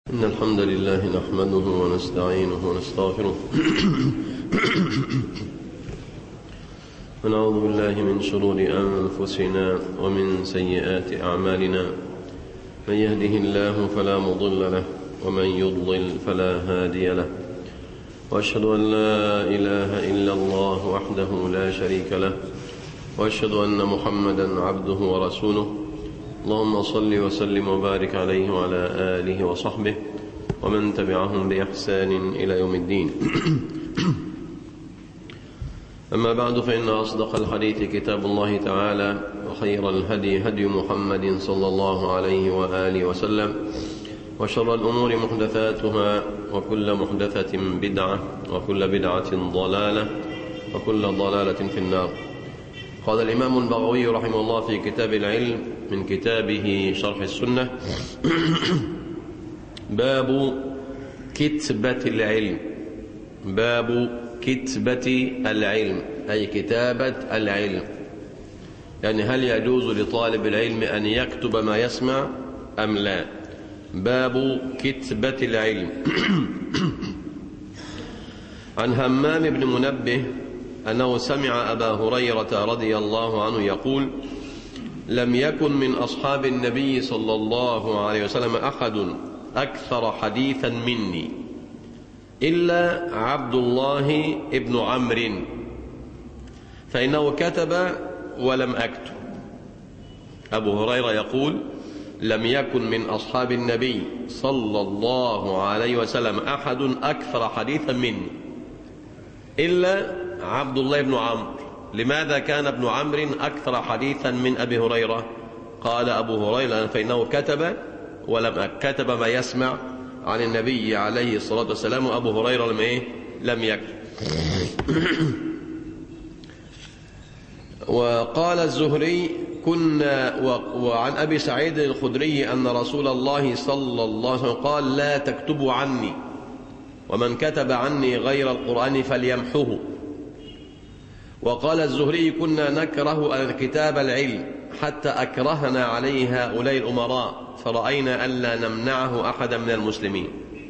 إن الحمد لله نحمده ونستعينه ونستغفره ونعوذ بالله من شرور أنفسنا ومن سيئات أعمالنا من يهده الله فلا مضل له ومن يضلل فلا هادي له وأشهد أن لا إله إلا الله وحده لا شريك له وأشهد أن محمدا عبده ورسوله اللهم صل وسلم وبارك عليه وعلى آله وصحبه ومن تبعهم بإحسان إلى يوم الدين أما بعد فإن أصدق الحديث كتاب الله تعالى وخير الهدي هدي محمد صلى الله عليه وآله وسلم وشر الأمور محدثاتها وكل محدثة بدعة وكل بدعة ضلالة وكل ضلالة في النار قال الإمام البغوي رحمه الله في كتاب العلم من كتابه شرح السنة باب كتبة العلم باب كتبة العلم أي كتابة العلم يعني هل يجوز لطالب العلم أن يكتب ما يسمع أم لا باب كتبة العلم عن همام بن منبه أنه سمع أبا هريرة رضي الله عنه يقول لم يكن من أصحاب النبي صلى الله عليه وسلم أحد أكثر حديثا مني إلا عبد الله ابن عمرو فإنه كتب ولم أكتب أبو هريرة يقول لم يكن من أصحاب النبي صلى الله عليه وسلم أحد أكثر حديثا مني إلا عبد الله بن عمرو لماذا كان ابن عمرو أكثر حديثا من أبي هريرة قال أبو هريرة فإنه كتب ولم كتب ما يسمع عن النبي عليه الصلاة والسلام وأبو هريرة لم إيه لم يكتب وقال الزهري كنا وعن أبي سعيد الخدري أن رسول الله صلى الله عليه وسلم قال لا تكتبوا عني ومن كتب عني غير القرآن فليمحه وقال الزهري كنا نكره الكتاب العلم حتى أكرهنا عليه هؤلاء الأمراء فرأينا ألا نمنعه أحدا من المسلمين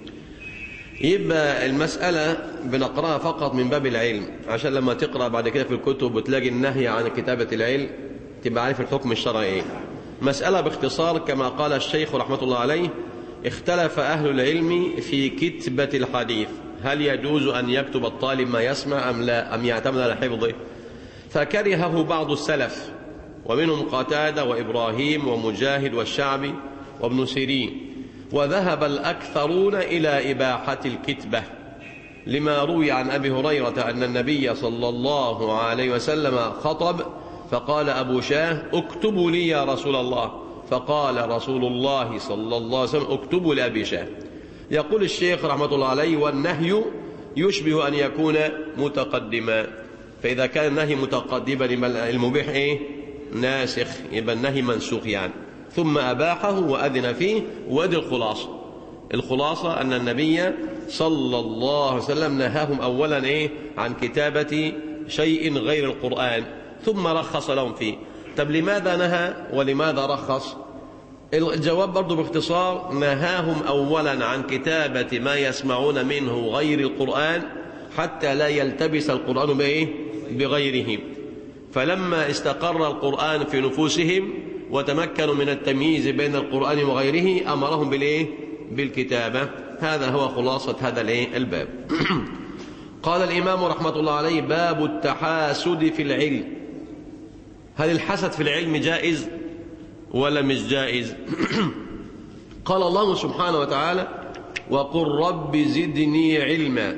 يبقى المسألة بنقرأها فقط من باب العلم عشان لما تقرأ بعد كده في الكتب وتلاقي النهي عن كتابة العلم تبقى عارف الحكم الشرعي ايه مسألة باختصار كما قال الشيخ رحمة الله عليه اختلف أهل العلم في كتبة الحديث هل يجوز أن يكتب الطالب ما يسمع أم لا أم يعتمد على حفظه فكرهه بعض السلف ومنهم قتادة وإبراهيم ومجاهد والشعبي وابن سيرين وذهب الأكثرون إلى إباحة الكتبة لما روي عن أبي هريرة أن النبي صلى الله عليه وسلم خطب فقال أبو شاه اكتبوا لي يا رسول الله فقال رسول الله صلى الله عليه وسلم اكتبوا لأبي شاه يقول الشيخ رحمة الله عليه والنهي يشبه أن يكون متقدما فإذا كان النهي متقدما يبقى المبيح إيه ناسخ يبقى النهي منسوخ يعني ثم أباحه وأذن فيه وأدي الخلاصة الخلاصة أن النبي صلى الله عليه وسلم نهاهم أولا إيه عن كتابة شيء غير القرآن ثم رخص لهم فيه طب لماذا نهى ولماذا رخص الجواب برضو باختصار نهاهم أولا عن كتابة ما يسمعون منه غير القرآن حتى لا يلتبس القرآن بإيه؟ بغيرهم فلما استقر القرآن في نفوسهم وتمكنوا من التمييز بين القرآن وغيره أمرهم بالإيه؟ بالكتابة هذا هو خلاصة هذا الإيه؟ الباب قال الإمام رحمة الله عليه باب التحاسد في العلم هل الحسد في العلم جائز ولا مش جائز قال الله سبحانه وتعالى وقل رب زدني علما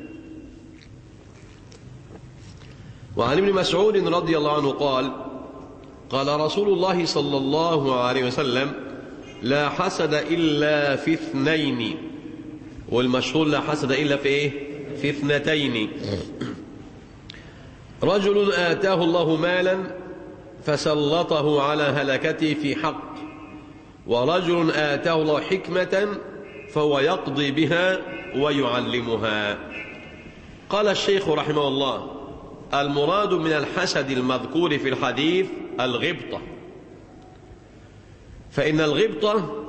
وعن ابن مسعود رضي الله عنه قال قال رسول الله صلى الله عليه وسلم لا حسد إلا في اثنين والمشهور لا حسد إلا في إيه في اثنتين رجل آتاه الله مالا فسلطه على هلكته في حق ورجل آتاه الله حكمة فهو يقضي بها ويعلمها قال الشيخ رحمه الله المراد من الحسد المذكور في الحديث الغبطة فإن الغبطة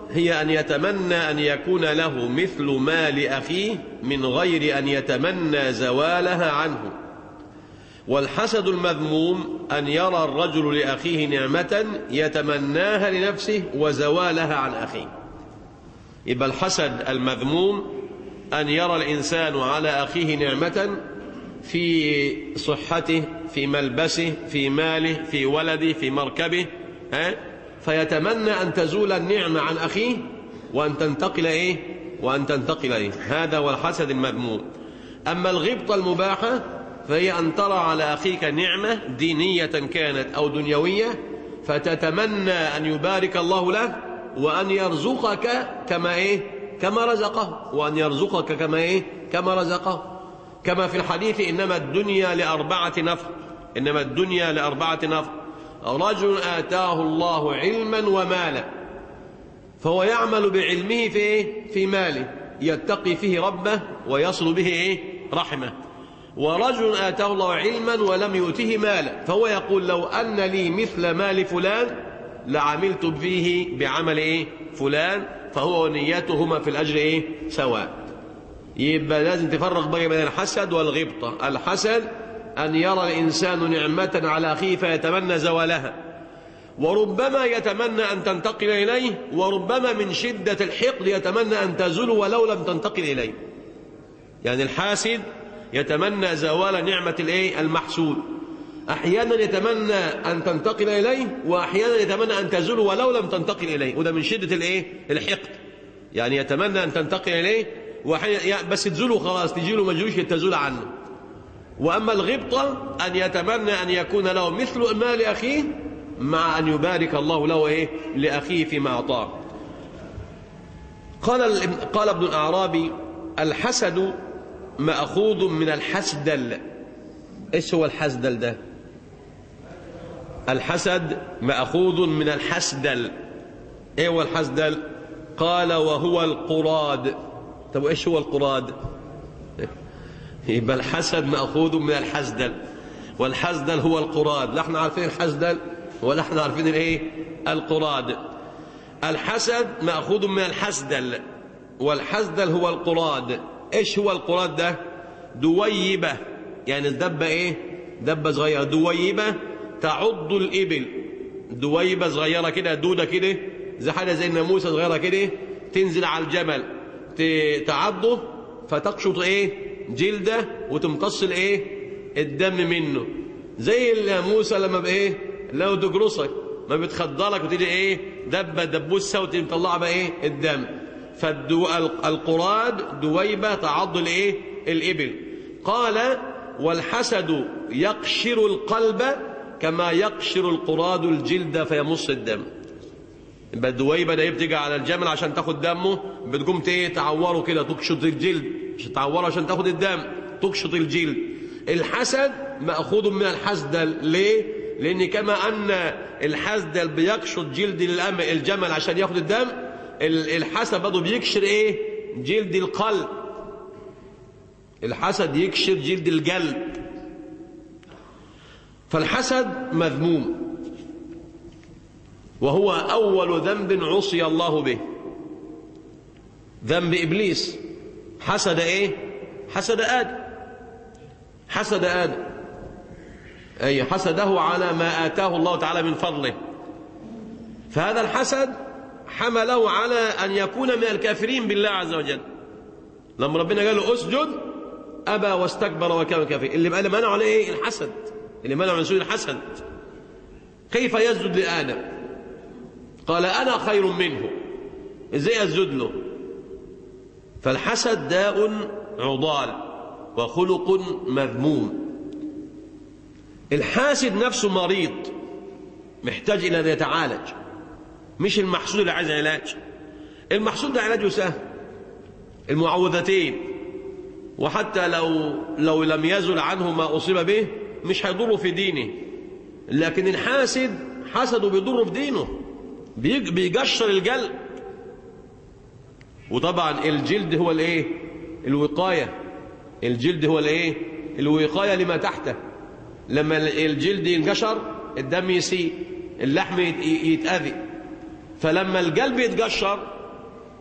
هي أن يتمنى أن يكون له مثل مال أخيه من غير أن يتمنى زوالها عنه والحسد المذموم أن يرى الرجل لأخيه نعمة يتمناها لنفسه وزوالها عن أخيه يبقى الحسد المذموم أن يرى الإنسان على أخيه نعمة في صحته في ملبسه في ماله في ولده في مركبه ها فيتمنى أن تزول النعمة عن أخيه وأن تنتقل إيه وأن تنتقل إيه هذا هو الحسد المذموم أما الغبطة المباحة فهي أن ترى على أخيك نعمة دينية كانت أو دنيوية فتتمنى أن يبارك الله له وأن يرزقك كما إيه كما رزقه وأن يرزقك كما إيه كما رزقه كما في الحديث إنما الدنيا لأربعة نفر إنما الدنيا لأربعة نفر رجل آتاه الله علما ومالا فهو يعمل بعلمه في إيه؟ في ماله يتقي فيه ربه ويصل به إيه؟ رحمه ورجل آتاه الله علما ولم يؤته مالا فهو يقول لو أن لي مثل مال فلان لعملت فيه بعمل إيه؟ فلان فهو ونيتهما في الأجر إيه؟ سواء يبقى لازم تفرق بين الحسد والغبطة الحسد أن يرى الإنسان نعمة على أخيه فيتمنى زوالها وربما يتمنى أن تنتقل إليه وربما من شدة الحقد يتمنى أن تزول ولو لم تنتقل إليه يعني الحاسد يتمنى زوال نعمة الايه المحسود أحيانا يتمنى أن تنتقل إليه وأحيانا يتمنى أن تزول ولو لم تنتقل إليه وده من شدة الايه الحقد يعني يتمنى أن تنتقل إليه بس تزول خلاص تجي له مجوش تزول عنه وأما الغبطة أن يتمنى أن يكون له مثل مال أخيه مع أن يبارك الله له إيه لأخيه فيما أعطاه قال قال ابن الأعرابي الحسد مأخوذ من الحسدل إيش هو الحسدل ده الحسد مأخوذ من الحسدل إيه هو الحسدل قال وهو القراد طب إيش هو القراد يبقى الحسد مأخوذ من الحسدل والحسدل هو القراد لا احنا عارفين الحسدل ولا احنا عارفين الايه القراد الحسد مأخوذ من الحسدل والحسدل هو القراد ايش هو القراد ده دويبة يعني الدبة ايه دبة صغيرة دويبة تعض الإبل دويبة صغيرة كده دودة كده زي حاجة زي الناموسة صغيرة كده تنزل على الجمل تعضه فتقشط ايه جلده وتمتص الايه الدم منه زي الناموسة لما بايه لو تجرسك ما بتخضلك وتيجي ايه دبة دبوسة وتطلع بقى ايه الدم فالقراد دويبة تعض الايه الإبل قال والحسد يقشر القلب كما يقشر القراد الجلد فيمص الدم يبقى الدويبة ده بتيجي على الجمل عشان تاخد دمه بتقوم ايه تعوره كده تقشط الجلد مش تعوره عشان تاخد الدم تقشط الجلد الحسد مأخوذ من الحسدل ليه لأن كما أن الحسدل بيقشط جلد الجمل عشان ياخد الدم الحسد برضه بيكشر ايه جلد القلب الحسد يكشر جلد القلب فالحسد مذموم وهو أول ذنب عصي الله به ذنب إبليس حسد إيه حسد آدم حسد آدم أي حسده على ما آتاه الله تعالى من فضله فهذا الحسد حمله على أن يكون من الكافرين بالله عز وجل لما ربنا قال له أسجد أبى واستكبر وكان كافر اللي بقى منعه عليه إيه الحسد اللي منعه من سجود الحسد كيف يسجد لآدم قال أنا خير منه إزاي أسجد له فالحسد داء عضال وخلق مذموم الحاسد نفسه مريض محتاج إلى أن يتعالج مش المحسود اللي عايز علاج المحسود ده علاجه سهل المعوذتين وحتى لو لو لم يزل عنه ما أصيب به مش هيضره في دينه لكن الحاسد حسده بيضره في دينه بيقشر القلب وطبعا الجلد هو الايه الوقايه الجلد هو الايه الوقايه لما تحته لما الجلد ينقشر الدم يسيء اللحم يتأذي فلما القلب يتقشر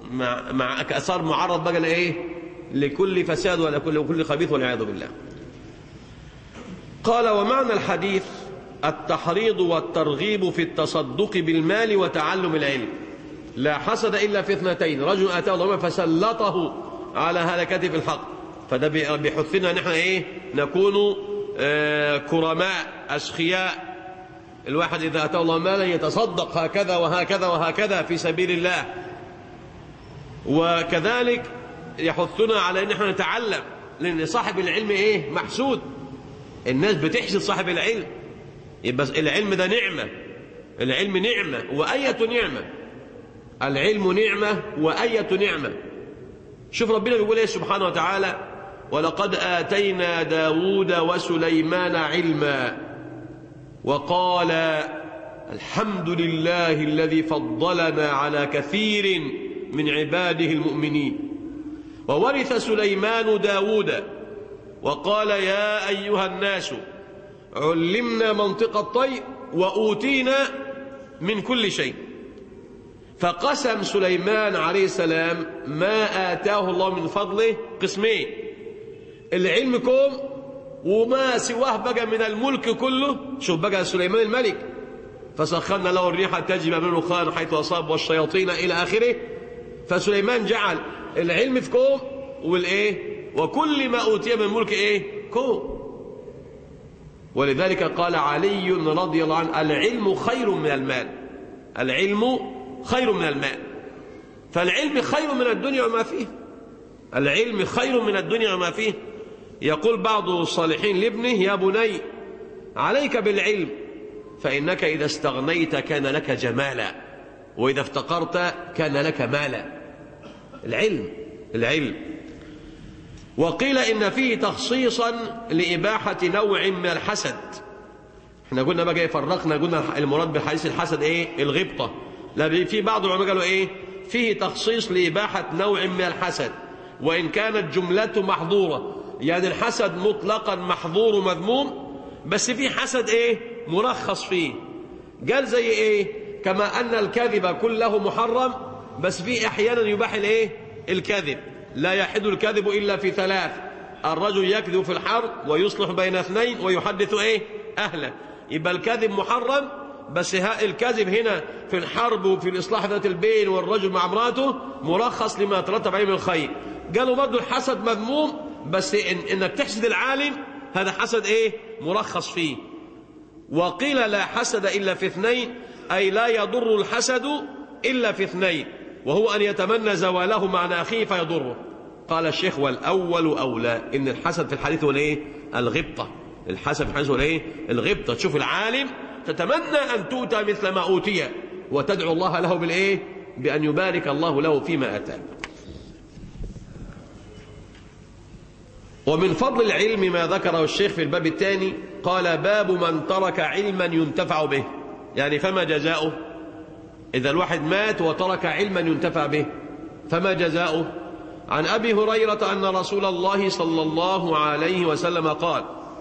مع, مع صار معرض بقى لايه لكل فساد ولكل وكل خبيث والعياذ بالله قال ومعنى الحديث التحريض والترغيب في التصدق بالمال وتعلم العلم لا حسد إلا في اثنتين رجل أتاه الله فسلطه على هلكته في الحق فده بيحثنا نحن ايه نكون آه كرماء أسخياء الواحد إذا أتاه الله مالا يتصدق هكذا وهكذا وهكذا في سبيل الله وكذلك يحثنا على ان احنا نتعلم لان صاحب العلم ايه محسود الناس بتحسد صاحب العلم يبقى العلم ده نعمة العلم نعمة وأية نعمة العلم نعمة وأية نعمة شوف ربنا بيقول ايه سبحانه وتعالى ولقد آتينا داود وسليمان علما وقال الحمد لله الذي فضلنا على كثير من عباده المؤمنين وورث سليمان داود وقال يا أيها الناس علمنا منطق الطير وأوتينا من كل شيء فقسم سليمان عليه السلام ما آتاه الله من فضله قسمين العلم كوم وما سواه بقى من الملك كله شوف بقى سليمان الملك فسخرنا له الريح تجري من الرخان حيث أصاب والشياطين إلى آخره فسليمان جعل العلم في كوم والإيه وكل ما أوتي من الملك إيه كوم ولذلك قال علي رضي الله عنه العلم خير من المال العلم خير من المال فالعلم خير من الدنيا وما فيه العلم خير من الدنيا وما فيه يقول بعض الصالحين لابنه يا بني عليك بالعلم فإنك إذا استغنيت كان لك جمالا وإذا افتقرت كان لك مالا العلم العلم وقيل إن فيه تخصيصا لإباحة نوع من الحسد احنا قلنا بقى ايه فرقنا قلنا المراد بالحديث الحسد ايه الغبطة لا في بعض العلماء قالوا ايه فيه تخصيص لإباحة نوع من الحسد وإن كانت جملته محظورة يعني الحسد مطلقا محظور ومذموم بس في حسد ايه مرخص فيه قال زي ايه كما أن الكذب كله محرم بس في احيانا يباح الايه الكذب لا يحد الكذب إلا في ثلاث الرجل يكذب في الحرب ويصلح بين اثنين ويحدث ايه أهله يبقى الكذب محرم بس الكذب هنا في الحرب وفي الإصلاح ذات البين والرجل مع امراته مرخص لما يترتب عليه من الخير قالوا برضه الحسد مذموم بس إن إنك تحسد العالم هذا حسد ايه مرخص فيه وقيل لا حسد إلا في اثنين أي لا يضر الحسد إلا في اثنين وهو أن يتمنى زواله مع أخيه فيضره قال الشيخ والأول أولى إن الحسد في الحديث هو الايه الغبطة الحسد في الحديث هو الايه الغبطة تشوف العالم تتمنى أن تؤتى مثل ما أوتي وتدعو الله له بالإيه بأن يبارك الله له فيما أتاه ومن فضل العلم ما ذكره الشيخ في الباب الثاني قال باب من ترك علما ينتفع به يعني فما جزاؤه إذا الواحد مات وترك علما ينتفع به فما جزاؤه عن أبي هريرة أن رسول الله صلى الله عليه وسلم قال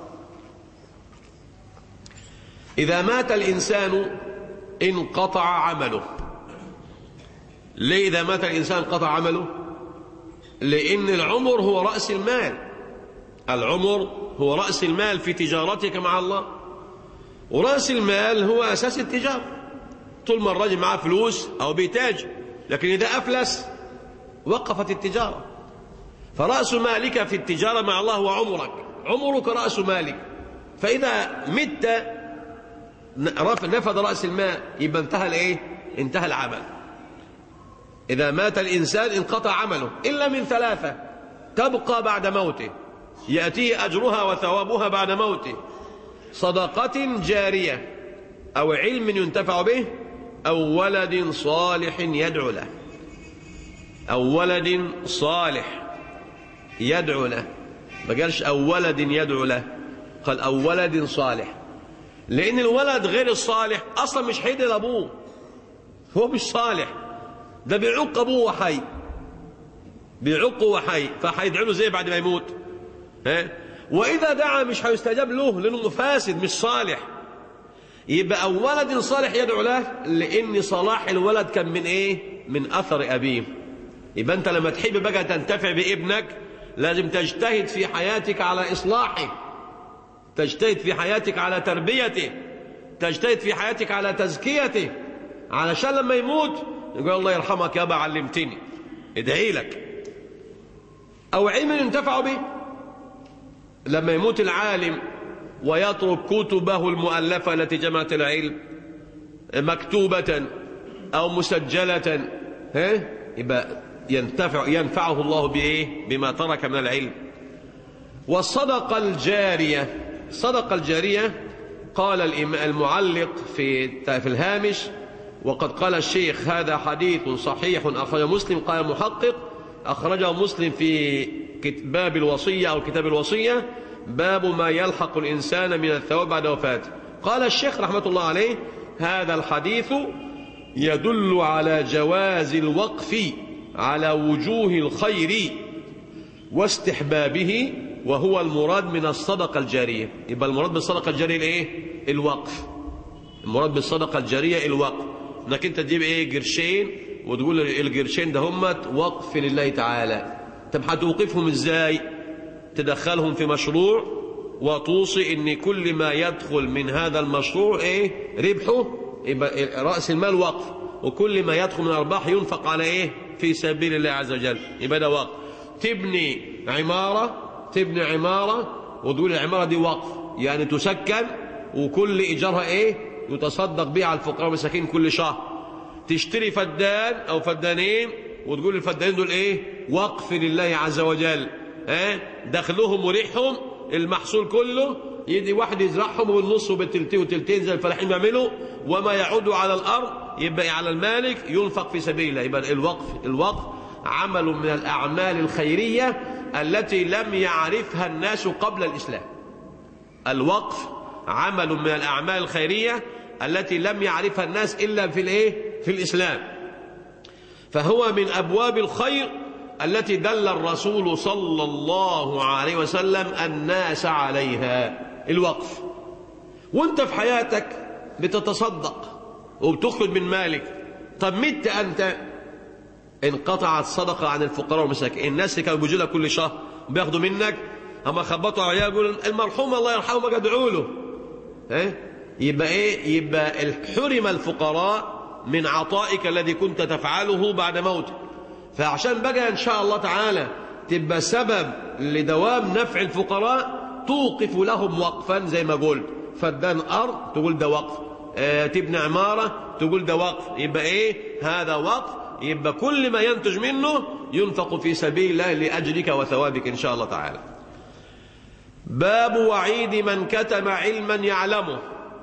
إذا مات الإنسان انقطع عمله ليه إذا مات الإنسان انقطع عمله لأن العمر هو رأس المال العمر هو رأس المال في تجارتك مع الله ورأس المال هو أساس التجارة طول ما الراجل معاه فلوس أو بيتاج لكن إذا أفلس وقفت التجارة فرأس مالك في التجارة مع الله هو عمرك عمرك رأس مالك فإذا مت نفذ رأس المال يبقى انتهى الايه انتهى العمل إذا مات الإنسان انقطع عمله إلا من ثلاثة تبقى بعد موته يأتيه أجرها وثوابها بعد موته صدقة جارية أو علم ينتفع به أو ولد صالح يدعو له أو ولد صالح يدعو له ما قالش أو ولد يدعو له قال أو ولد صالح لأن الولد غير الصالح أصلا مش حيد لأبوه هو مش صالح ده بيعق أبوه وحي بيعق وحي فهيدعو له زي بعد ما يموت ها وإذا دعا مش هيستجاب له لأنه فاسد مش صالح يبقى أو ولد صالح يدعو له لأن صلاح الولد كان من إيه من أثر أبيه يبقى أنت لما تحب بقى تنتفع بابنك لازم تجتهد في حياتك على إصلاحه تجتهد في حياتك على تربيته تجتهد في حياتك على تزكيته علشان لما يموت يقول الله يرحمك يابا علمتني ادعي لك أو علم ينتفع به لما يموت العالم ويترك كتبه المؤلفة التي جمعت العلم مكتوبة أو مسجلة ها يبقى ينتفع ينفعه الله بإيه بما ترك من العلم والصدقة الجارية الصدقة الجارية قال المعلق في في الهامش وقد قال الشيخ هذا حديث صحيح أخرجه مسلم قال المحقق أخرجه مسلم في باب الوصية أو كتاب الوصية باب ما يلحق الإنسان من الثواب بعد وفاته قال الشيخ رحمة الله عليه هذا الحديث يدل على جواز الوقف على وجوه الخير واستحبابه وهو المراد من الصدقة الجارية يبقى المراد بالصدقة الجارية الايه الوقف المراد بالصدقة الجارية الوقف انك انت تجيب ايه قرشين وتقول القرشين ده همت وقف لله تعالى طب هتوقفهم ازاي تدخلهم في مشروع وتوصي ان كل ما يدخل من هذا المشروع ايه ربحه يبقى راس المال وقف وكل ما يدخل من الارباح ينفق على ايه في سبيل الله عز وجل يبقى ده وقف تبني عماره تبني عماره وتقول العماره دي وقف يعني تسكن وكل ايجارها ايه يتصدق بها على الفقراء والمساكين كل شهر تشتري فدان او فدانين وتقول الفدانين دول ايه وقف لله عز وجل ها دخلهم وريحهم المحصول كله يدي واحد يزرعهم بالنص وبالتلتين وتلتين زي الفلاحين بيعملوا وما يعود على الارض يبقى على المالك ينفق في سبيل الله يبقى الوقف الوقف عمل من الاعمال الخيريه التي لم يعرفها الناس قبل الاسلام الوقف عمل من الاعمال الخيريه التي لم يعرفها الناس الا في الايه في الاسلام فهو من ابواب الخير التي دل الرسول صلى الله عليه وسلم الناس عليها الوقف وانت في حياتك بتتصدق وبتخرج من مالك طب مت انت انقطعت الصدقه عن الفقراء والمساكين الناس اللي كانوا بيجوا لك كل شهر بياخدوا منك اما خبطوا عليه يقولوا المرحوم الله يرحمه بقى ادعوا له ايه يبقى ايه يبقى حرم الفقراء من عطائك الذي كنت تفعله بعد موتك فعشان بقى ان شاء الله تعالى تبقى سبب لدوام نفع الفقراء توقف لهم وقفا زي ما قلت فدان ارض تقول ده وقف اه تبني عماره تقول ده وقف يبقى ايه هذا وقف يبقى كل ما ينتج منه ينفق في سبيل الله لاجرك وثوابك ان شاء الله تعالى باب وعيد من كتم علما يعلمه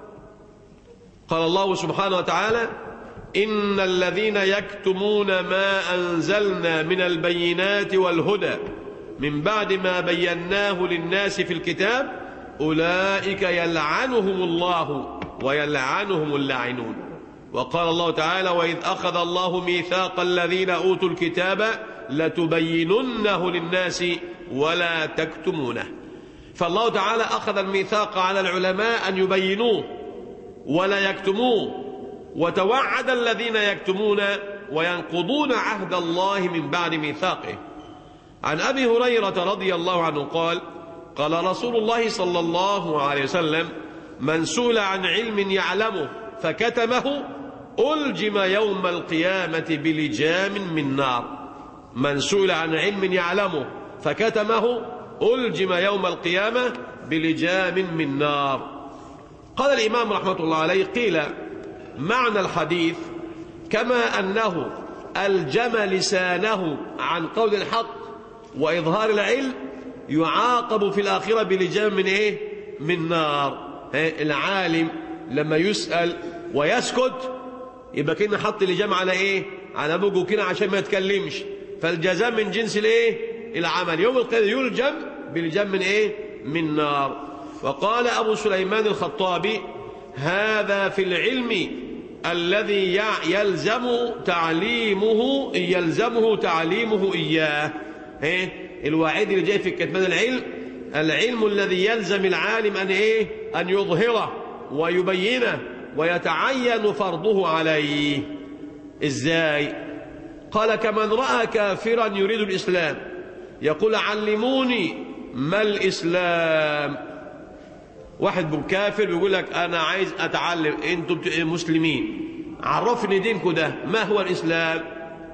قال الله سبحانه وتعالى إن الذين يكتمون ما أنزلنا من البينات والهدى من بعد ما بيناه للناس في الكتاب أولئك يلعنهم الله ويلعنهم اللاعنون وقال الله تعالى وإذ أخذ الله ميثاق الذين أوتوا الكتاب لتبيننه للناس ولا تكتمونه فالله تعالى أخذ الميثاق على العلماء أن يبينوه ولا يكتموه وتوعد الذين يكتمون وينقضون عهد الله من بعد ميثاقه عن ابي هريره رضي الله عنه قال قال رسول الله صلى الله عليه وسلم من سئل عن علم يعلمه فكتمه الجم يوم القيامه بلجام من نار من سئل عن علم يعلمه فكتمه الجم يوم القيامه بلجام من نار قال الامام رحمه الله عليه قيل معنى الحديث كما أنه ألجم لسانه عن قول الحق وإظهار العلم يعاقب في الآخرة بلجام من إيه؟ من نار العالم لما يسأل ويسكت يبقى كنا حط لجام على إيه؟ على بوجه كده عشان ما يتكلمش فالجزاء من جنس الإيه؟ العمل يوم القيامة يلجم بلجام من إيه؟ من نار وقال أبو سليمان الخطابي هذا في العلم الذي يلزم تعليمه يلزمه تعليمه إياه إيه؟ الوعيد اللي جاي في كتمان العلم العلم الذي يلزم العالم أن إيه أن يظهره ويبينه ويتعين فرضه عليه إزاي قال كمن رأى كافرا يريد الإسلام يقول علموني ما الإسلام واحد كافر بيقول لك أنا عايز أتعلم أنتم مسلمين عرفني دينكم ده ما هو الإسلام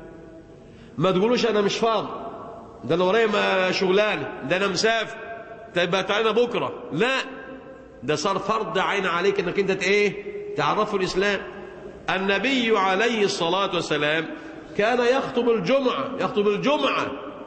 ما تقولوش أنا مش فاضي ده أنا ورايا شغلانة ده أنا مسافر تبقى تعالى بكرة لا ده صار فرض عين عليك انك انت ايه تعرفوا الاسلام النبي عليه الصلاة والسلام كان يخطب الجمعة يخطب الجمعة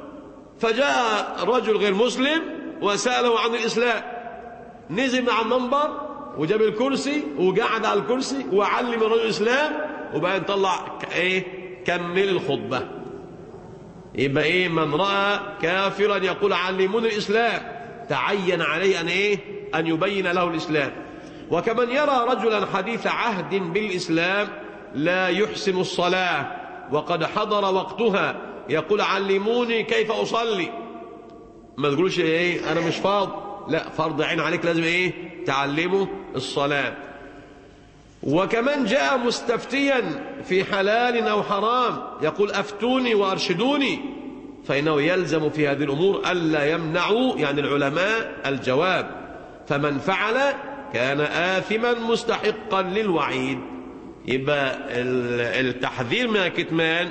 فجاء رجل غير مسلم وسأله عن الإسلام نزل مع المنبر وجاب الكرسي وقعد على الكرسي وعلم الرجل الإسلام وبعدين طلع ايه كمل الخطبة يبقى ايه من رأى كافرا يقول علمون الإسلام تعين عليه أن إيه أن يبين له الإسلام وكمن يرى رجلا حديث عهد بالإسلام لا يحسن الصلاة وقد حضر وقتها يقول علموني كيف أصلي ما تقولش إيه أنا مش فاض لا فرض عين عليك لازم إيه تعلمه الصلاة وكمن جاء مستفتيا في حلال أو حرام يقول أفتوني وأرشدوني فإنه يلزم في هذه الأمور ألا يمنعوا يعني العلماء الجواب فمن فعل كان آثما مستحقا للوعيد يبقى التحذير من الكتمان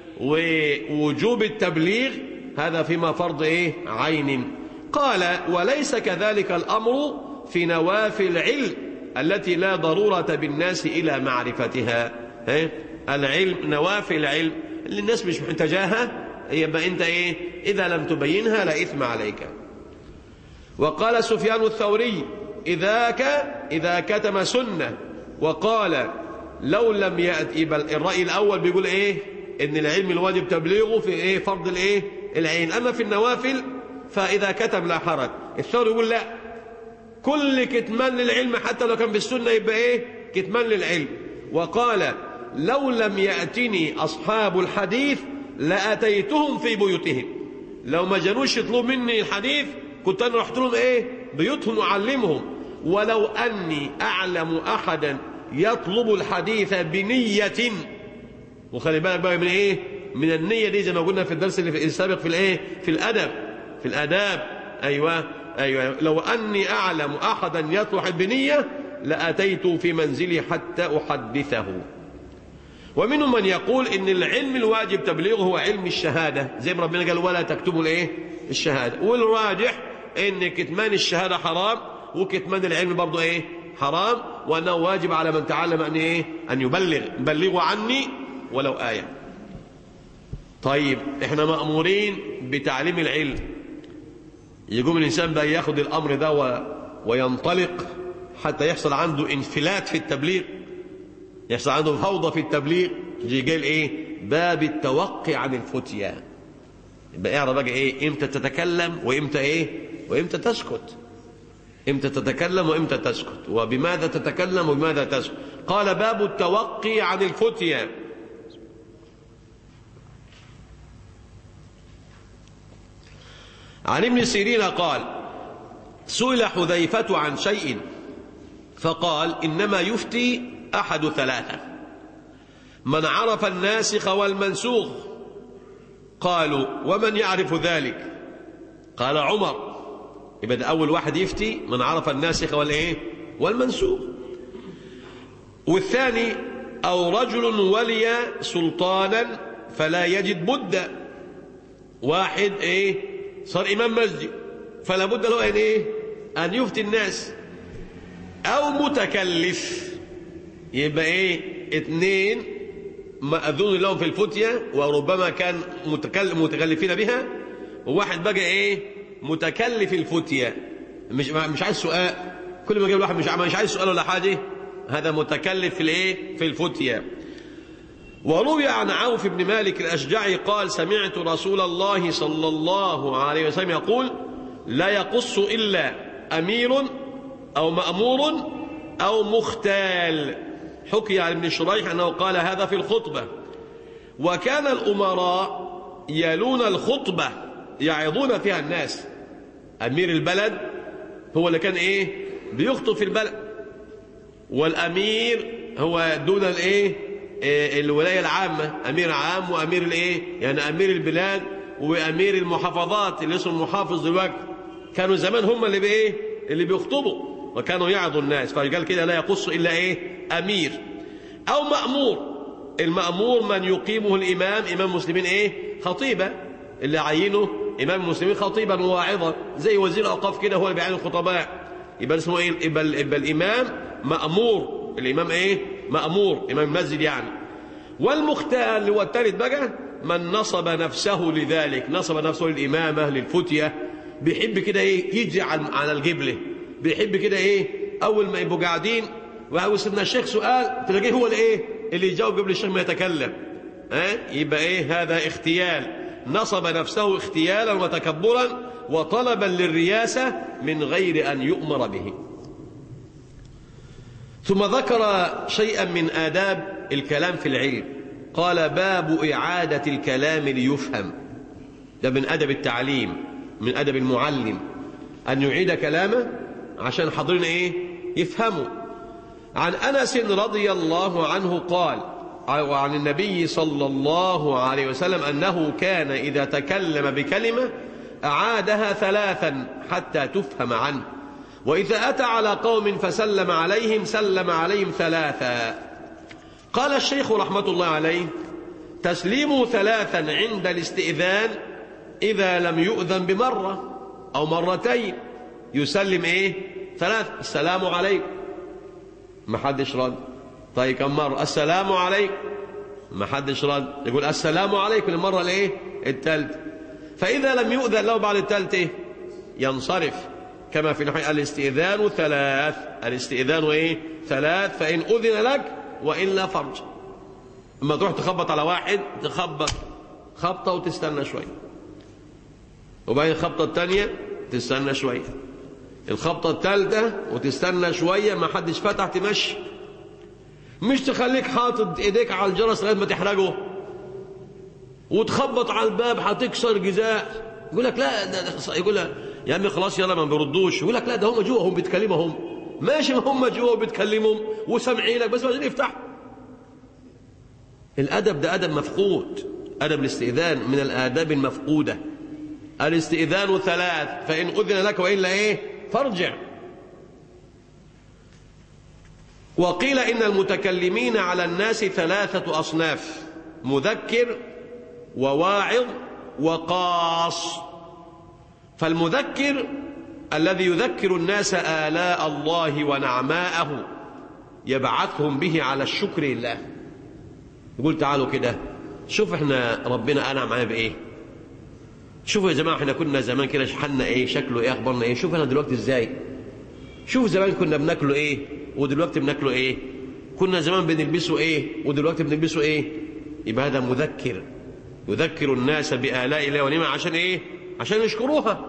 ووجوب التبليغ هذا فيما فرض إيه عين قال وليس كذلك الأمر في نوافل العلم التي لا ضرورة بالناس إلى معرفتها العلم نوافل العلم اللي الناس مش محتاجاها يبقى انت ايه اذا لم تبينها لا اثم عليك وقال سفيان الثوري اذا ك اذا كتم سنه وقال لو لم ياتي الراي الاول بيقول ايه ان العلم الواجب تبليغه في ايه فرض الايه العين اما في النوافل فاذا كتم لا حرج الثوري يقول لا كل كتمان للعلم حتى لو كان في السنه يبقى ايه كتمان للعلم وقال لو لم ياتني اصحاب الحديث لأتيتهم في بيوتهم لو ما جانوش يطلبوا مني الحديث كنت أنا رحت لهم إيه بيوتهم وعلمهم ولو أني أعلم أحدا يطلب الحديث بنية وخلي بالك بقى من إيه من النية دي زي ما قلنا في الدرس اللي السابق في الإيه في الأدب في الآداب أيوة أيوة لو أني أعلم أحدا يطلب بنية لأتيت في منزلي حتى أحدثه ومنهم من يقول ان العلم الواجب تبليغه هو علم الشهادة زي ما ربنا قال ولا تكتبوا الايه الشهادة والراجح ان كتمان الشهادة حرام وكتمان العلم برضه ايه حرام وانه واجب على من تعلم ان ايه ان يبلغ بلغوا عني ولو آية طيب احنا مأمورين بتعليم العلم يقوم الانسان بقى ياخد الامر ده و... وينطلق حتى يحصل عنده انفلات في التبليغ يحصل عنده فوضى في التبليغ يجي قال ايه باب التوقي عن الفتيا يبقى اعرف بقى ايه امتى تتكلم وامتى ايه وامتى تسكت امتى تتكلم وامتى تسكت وبماذا تتكلم وبماذا تسكت قال باب التوقي عن الفتيا عن ابن سيرين قال سئل حذيفة عن شيء فقال إنما يفتي أحد ثلاثة من عرف الناسخ والمنسوخ قالوا ومن يعرف ذلك قال عمر يبقى ده أول واحد يفتي من عرف الناسخ والإيه والمنسوخ والثاني أو رجل ولي سلطانا فلا يجد بد واحد إيه صار إمام مسجد فلا بد له أن إيه أن يفتي الناس أو متكلف يبقى ايه اتنين مأذون لهم في الفتية وربما كان متكلفين بها وواحد بقى ايه متكلف الفتية مش مش عايز سؤال كل ما جاب واحد مش مش عايز سؤال ولا حاجة هذا متكلف في الايه في الفتية وروي عن عوف بن مالك الأشجعي قال سمعت رسول الله صلى الله عليه وسلم يقول لا يقص إلا أمير أو مأمور أو مختال حكي عن ابن شريح أنه قال هذا في الخطبة وكان الأمراء يلون الخطبة يعظون فيها الناس أمير البلد هو اللي كان إيه بيخطب في البلد والأمير هو دون الإيه إيه الولاية العامة أمير عام وأمير الإيه يعني أمير البلاد وأمير المحافظات اللي اسمه المحافظ دلوقتي كانوا زمان هم اللي بإيه اللي بيخطبوا وكانوا يعظوا الناس فقال كده لا يقص إلا إيه أمير أو مأمور المأمور من يقيمه الإمام إمام المسلمين إيه خطيبة اللي عينه إمام المسلمين خطيبا وواعظا زي وزير الأوقاف كده هو اللي بيعين الخطباء يبقى اسمه إيه يبقى, يبقى الإمام مأمور الإمام إيه مأمور إمام المسجد يعني والمختار اللي هو الثالث بقى من نصب نفسه لذلك نصب نفسه للإمامة للفتية بيحب كده إيه يجي على الجبلة بيحب كده إيه أول ما يبقوا قاعدين وسيدنا الشيخ سؤال تلاقيه هو الايه اللي يجاوب قبل الشيخ ما يتكلم ها أه؟ يبقى ايه هذا اختيال نصب نفسه اختيالا وتكبرا وطلبا للرياسة من غير أن يؤمر به ثم ذكر شيئا من آداب الكلام في العلم قال باب إعادة الكلام ليفهم ده من أدب التعليم من أدب المعلم أن يعيد كلامه عشان حاضرين إيه يفهموا عن أنس رضي الله عنه قال وعن النبي صلى الله عليه وسلم أنه كان إذا تكلم بكلمة أعادها ثلاثا حتى تفهم عنه وإذا أتى على قوم فسلم عليهم سلم عليهم ثلاثا قال الشيخ رحمة الله عليه تسليمه ثلاثا عند الاستئذان إذا لم يؤذن بمرة أو مرتين يسلم إيه ثلاث السلام عليكم ما حدش رد طيب كم مرة السلام عليكم ما حدش رد يقول السلام عليكم المرة الايه الثالثة فإذا لم يؤذن له بعد الثالثة ينصرف كما في نحو الاستئذان ثلاث الاستئذان ايه ثلاث فإن أذن لك وإلا فرج اما تروح تخبط على واحد تخبط خبطة وتستنى شوية وبعدين الخبطة الثانية تستنى شوية الخبطة الثالثة وتستنى شوية ما حدش فتح تمشي مش تخليك حاطط ايديك على الجرس لغايه ما تحرجه وتخبط على الباب هتكسر جزاء يقول لك لا ده ده يقول لك يا عمي خلاص يلا ما بيردوش يقول لك لا ده هم جوه هم بيتكلموا هم ماشي ما هم جوه بيتكلموا وسامعينك بس عايزين يفتحوا الادب ده ادب مفقود ادب الاستئذان من الاداب المفقوده الاستئذان ثلاث فان اذن لك والا ايه فارجع وقيل إن المتكلمين على الناس ثلاثة أصناف مذكر وواعظ وقاص فالمذكر الذي يذكر الناس آلاء الله ونعماءه يبعثهم به على الشكر لله يقول تعالوا كده شوف احنا ربنا أنعم علينا بإيه شوفوا يا جماعة احنا كنا زمان كده شحنا ايه شكله ايه اخبارنا ايه شوف انا دلوقتي ازاي شوف زمان كنا بناكله ايه ودلوقتي بناكله ايه كنا زمان بنلبسه ايه ودلوقتي بنلبسه ايه يبقى هذا مذكر يذكر الناس بآلاء الله ونعمه عشان ايه عشان يشكروها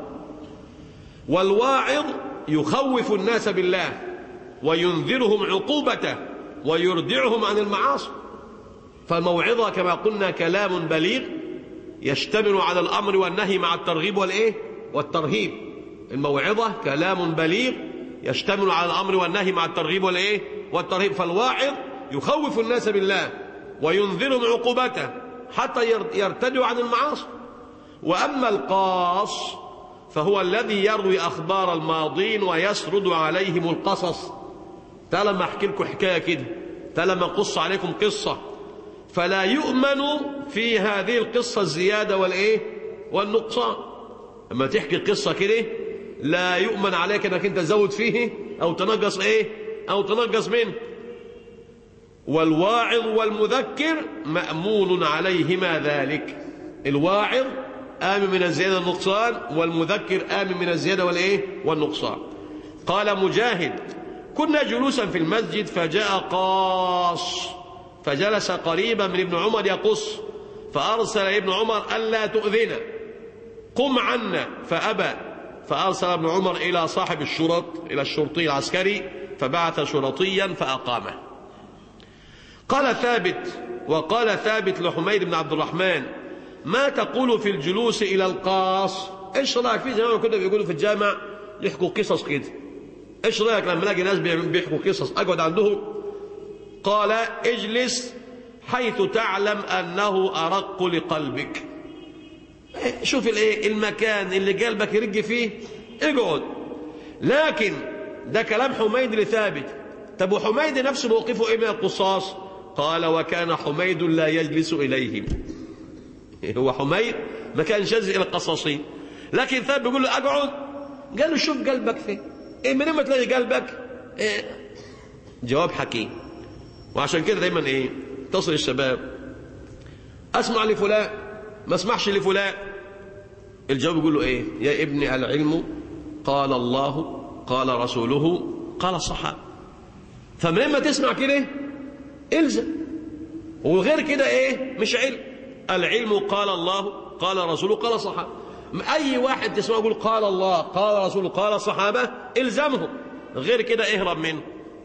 والواعظ يخوف الناس بالله وينذرهم عقوبته ويردعهم عن المعاصي فالموعظة كما قلنا كلام بليغ يشتمل على الأمر والنهي مع الترغيب والإيه والترهيب الموعظة كلام بليغ يشتمل على الأمر والنهي مع الترغيب والإيه والترهيب فالواعظ يخوف الناس بالله وينذرهم عقوبته حتى يرتدوا عن المعاصي وأما القاص فهو الذي يروي أخبار الماضين ويسرد عليهم القصص تعال ما أحكي لكم حكاية كده تعال ما أقص عليكم قصة فلا يؤمن في هذه القصة الزيادة والإيه والنقصان أما تحكي قصة كده لا يؤمن عليك أنك أنت تزود فيه أو تنقص إيه أو تنقص منه والواعظ والمذكر مأمون عليهما ذلك الواعظ آمن من الزيادة والنقصان والمذكر آمن من الزيادة والإيه والنقصان قال مجاهد كنا جلوسا في المسجد فجاء قاص فجلس قريبا من ابن عمر يقص فأرسل ابن عمر ألا تؤذنا قم عنا فأبى فأرسل ابن عمر إلى صاحب الشرط إلى الشرطي العسكري فبعث شرطيا فأقامه قال ثابت وقال ثابت لحميد بن عبد الرحمن ما تقول في الجلوس إلى القاص إيش رأيك في زمان كنا بيقولوا في الجامع يحكوا قصص كده إيش رأيك لما الاقي ناس بيحكوا قصص أقعد عندهم قال اجلس حيث تعلم أنه أرق لقلبك شوف الايه المكان اللي قلبك يرج فيه اقعد لكن ده كلام حميد لثابت طب وحميد نفسه موقفه ايه من القصاص قال وكان حميد لا يجلس اليهم هو حميد ما كانش يجلس الى القصاصين لكن ثابت بيقول له اقعد قال له شوف قلبك فين ايه من ما تلاقي قلبك إيه جواب حكيم وعشان كده دايما ايه تصل الشباب اسمع لفلان ما اسمعش لفلان الجواب يقول له ايه يا ابني العلم قال الله قال رسوله قال الصحابه فمن ما تسمع كده الزم وغير كده ايه مش علم العلم قال الله قال رسوله قال الصحابه اي واحد تسمعه يقول قال الله قال رسوله قال الصحابه الزمه غير كده اهرب منه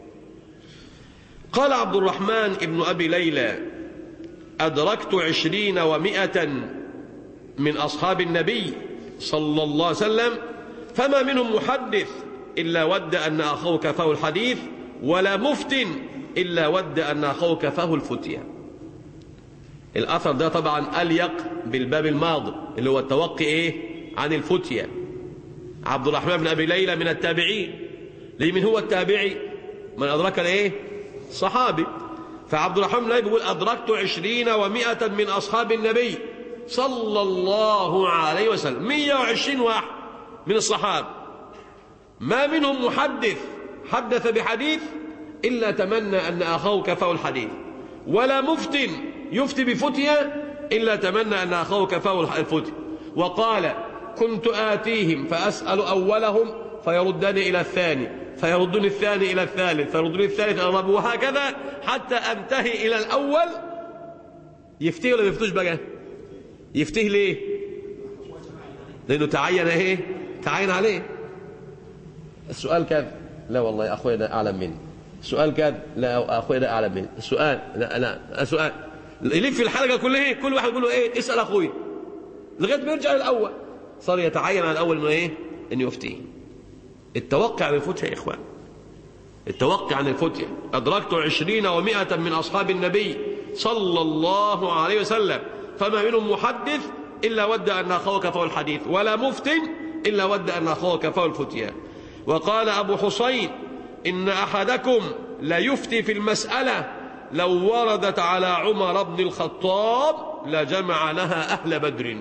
قال عبد الرحمن ابن ابي ليلى أدركت عشرين ومائة من أصحاب النبي صلى الله عليه وسلم فما منهم محدث إلا ود أن أخوه كفاه الحديث ولا مفتن إلا ود أن أخوه كفاه الفتية الأثر ده طبعا أليق بالباب الماضي اللي هو التوقي إيه عن الفتية عبد الرحمن بن أبي ليلى من التابعين ليه من هو التابعي من أدرك الإيه صحابي فعبد الرحمن بن بيقول أدركت عشرين ومائة من أصحاب النبي صلى الله عليه وسلم مية وعشرين واحد من الصحابة ما منهم محدث حدث بحديث إلا تمنى أن أخاه كفاه الحديث ولا مفتن يفتي بفتية إلا تمنى أن أخاه كفاه الفتية وقال كنت آتيهم فأسأل أولهم فيردني إلى الثاني فيردني الثاني إلى الثالث فيردني الثالث إلى الرابع وهكذا حتى أنتهي إلى الأول يفتيه ولا ما يفتوش بقى يفتيه ليه لأنه تعين إيه تعين عليه السؤال كذا لا والله يا أخويا ده أعلم مني السؤال كذا لا أخويا ده أعلم مني السؤال لا لا السؤال يلف في الحلقة كلها كل واحد يقول له إيه اسأل أخوي لغاية ما يرجع للأول صار يتعين على الأول إنه إيه إنه يفتيه التوقع عن الفتية يا إخوان التوقع عن الفتية أدركت عشرين ومائة من أصحاب النبي صلى الله عليه وسلم فما منهم محدث إلا ود أن أخوه كفاه الحديث ولا مفتن إلا ود أن أخوه كفاه الفتية وقال أبو حسين إن أحدكم ليفتي في المسألة لو وردت على عمر بن الخطاب لجمع لها أهل بدر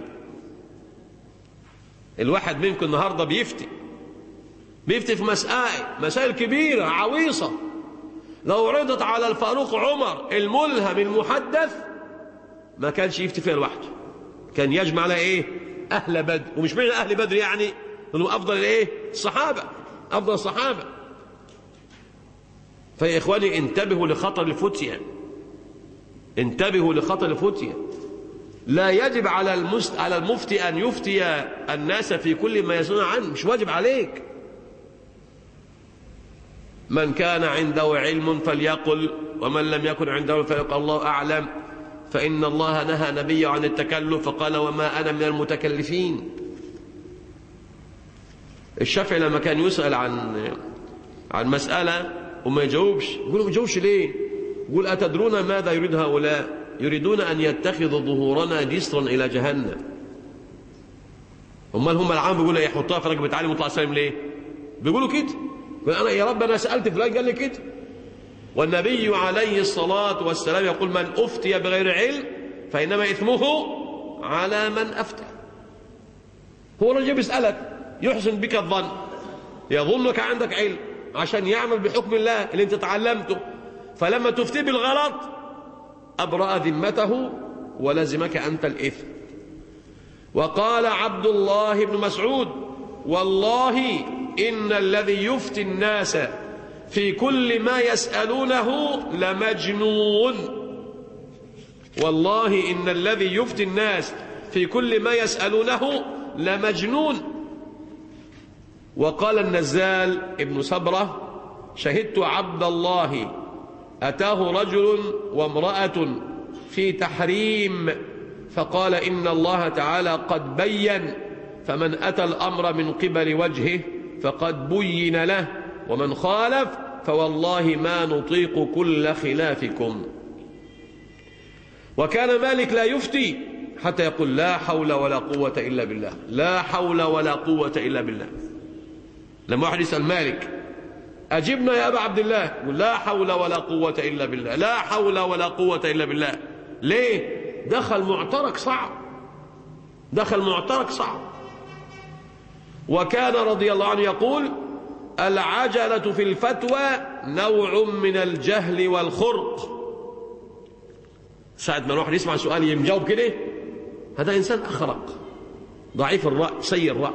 الواحد منكم النهاردة بيفتي بيفتي في مسائل مسائل كبيرة عويصة لو عرضت على الفاروق عمر الملهم المحدث ما كانش يفتي فيها لوحده كان يجمع على ايه اهل بدر ومش معنى اهل بدر يعني انهم افضل الايه الصحابه افضل الصحابه فيا اخواني انتبهوا لخطر الفتية انتبهوا لخطر الفتية لا يجب على المست... على المفتي ان يفتي الناس في كل ما يسألون عنه مش واجب عليك من كان عنده علم فليقل ومن لم يكن عنده فليقل الله أعلم فإن الله نهى نبيه عن التكلف فقال وما أنا من المتكلفين الشافعي لما كان يسأل عن عن مسألة وما يجاوبش يقول ما يجاوبش ليه يقول أتدرون ماذا يريد هؤلاء يريدون أن يتخذوا ظهورنا جسرا إلى جهنم امال هم العام بيقولوا ايه يحطوها في رقبه علي مطلع سالم ليه بيقولوا كده انا يا رب انا سالت فلان قال لي كده والنبي عليه الصلاه والسلام يقول من افتي بغير علم فانما اثمه على من افتى هو الرجل بيسالك يحسن بك الظن يظنك عندك علم عشان يعمل بحكم الله اللي انت تعلمته فلما تفتي بالغلط ابرأ ذمته ولزمك انت الاثم وقال عبد الله بن مسعود والله إن الذي يفتي الناس في كل ما يسألونه لمجنون والله إن الذي يفتي الناس في كل ما يسألونه لمجنون وقال النزال ابن سبرة شهدت عبد الله أتاه رجل وامرأة في تحريم فقال إن الله تعالى قد بين فمن أتى الأمر من قبل وجهه فقد بين له ومن خالف فوالله ما نطيق كل خلافكم وكان مالك لا يفتي حتى يقول لا حول ولا قوة إلا بالله لا حول ولا قوة إلا بالله لما واحد يسأل مالك أجبنا يا أبا عبد الله يقول لا حول ولا قوة إلا بالله لا حول ولا قوة إلا بالله ليه دخل معترك صعب دخل معترك صعب وكان رضي الله عنه يقول العجلة في الفتوى نوع من الجهل والخرق ساعة ما الواحد يسمع سؤال يجاوب كده هذا إنسان أخرق ضعيف الرأي سيء الرأي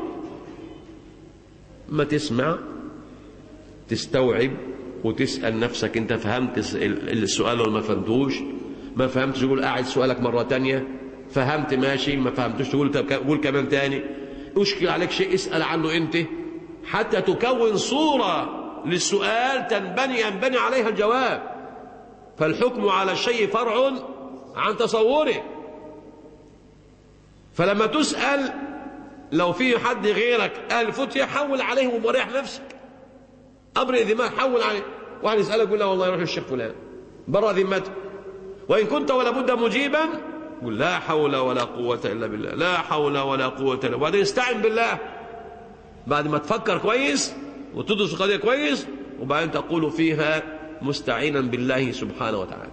ما تسمع تستوعب وتسأل نفسك أنت فهمت السؤال ولا ما فهمتوش ما فهمتش تقول قاعد سؤالك مرة تانية فهمت ماشي ما فهمتوش تقول قول كمان تاني أشكل عليك شيء اسأل عنه أنت حتى تكون صورة للسؤال تنبني ينبني عليها الجواب فالحكم على الشيء فرع عن تصوره فلما تسأل لو في حد غيرك قال فتية حول عليه ومريح نفسك أمر ذمك حول عليه واحد يسألك يقول لا والله يروح للشيخ فلان برا ذمته وإن كنت ولا بد مجيبا قل لا حول ولا قوة إلا بالله لا حول ولا قوة إلا وبعدين استعن بالله بعد ما تفكر كويس وتدرس القضية كويس وبعدين تقول فيها مستعينا بالله سبحانه وتعالى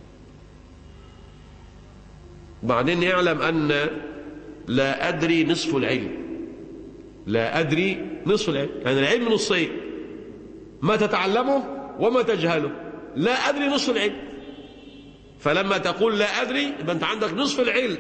وبعدين يعلم أن لا أدري نصف العلم لا أدري نصف العلم يعني العلم نصين ما تتعلمه وما تجهله لا أدري نصف العلم فلما تقول لا أدري يبقى أنت عندك نصف العلم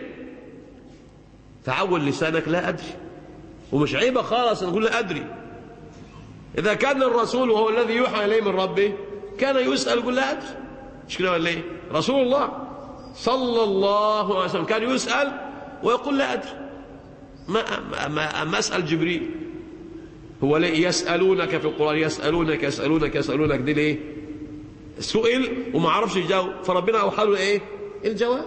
تعود لسانك لا أدري ومش عيبة خالص نقول لا أدري إذا كان الرسول وهو الذي يوحى إليه من ربه كان يسأل يقول لا أدري مش كده ولا إيه رسول الله صلى الله عليه وسلم كان يسأل ويقول لا أدري ما, ما, ما أسأل جبريل هو ليه يسألونك في القرآن يسألونك يسألونك يسألونك دي ليه سئل وما عرفش يجاوب فربنا أوحى له إيه الجواب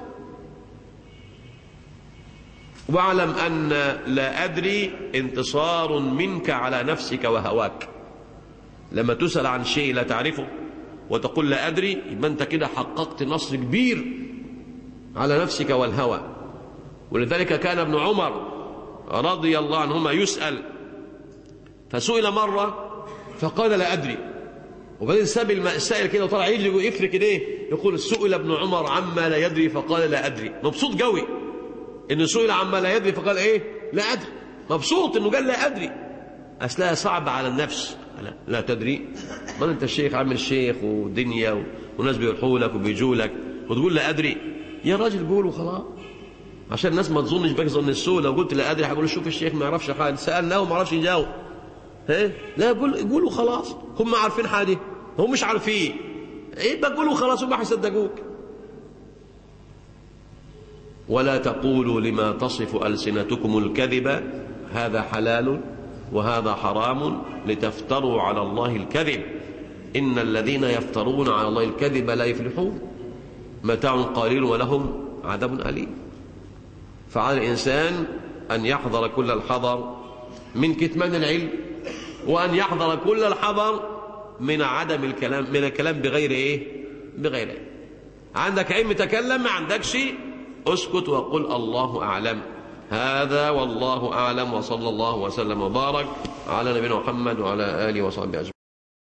واعلم أن لا أدري انتصار منك على نفسك وهواك لما تسأل عن شيء لا تعرفه وتقول لا أدري يبقى أنت كده حققت نصر كبير على نفسك والهوى ولذلك كان ابن عمر رضي الله عنهما يسأل فسئل مرة فقال لا أدري وبعدين ساب السائل كده وطلع يجري يفرك ايديه يقول سئل ابن عمر عما لا يدري فقال لا أدري مبسوط قوي انه سئل عما لا يدري فقال ايه لا أدري مبسوط انه قال لا أدري أصلها صعبة على النفس لا, لا تدري ما انت الشيخ عامل شيخ ودنيا وناس بيروحوا لك وبيجوا لك وتقول لا أدري يا راجل قول وخلاص عشان الناس ما تظنش بك ظن السوء لو قلت لا ادري هيقولوا شوف الشيخ ما يعرفش حاجه سالناه وما عرفش يجاوب ايه لا قول قولوا خلاص هم عارفين حاجه هم مش عارفين ايه بقولوا خلاص هم هيصدقوك ولا تقولوا لما تصف السنتكم الكذب هذا حلال وهذا حرام لتفتروا على الله الكذب ان الذين يفترون على الله الكذب لا يفلحون متاع قليل ولهم عذاب أليم فعلى الإنسان أن يحضر كل الحذر من كتمان العلم وأن يحضر كل الحذر من عدم الكلام من الكلام بغير إيه بغير علم عندك علم تكلم ما عندكش اسكت وقل الله أعلم هذا والله أعلم وصلى الله وسلم وبارك على نبينا محمد وعلى آله وصحبه أجمعين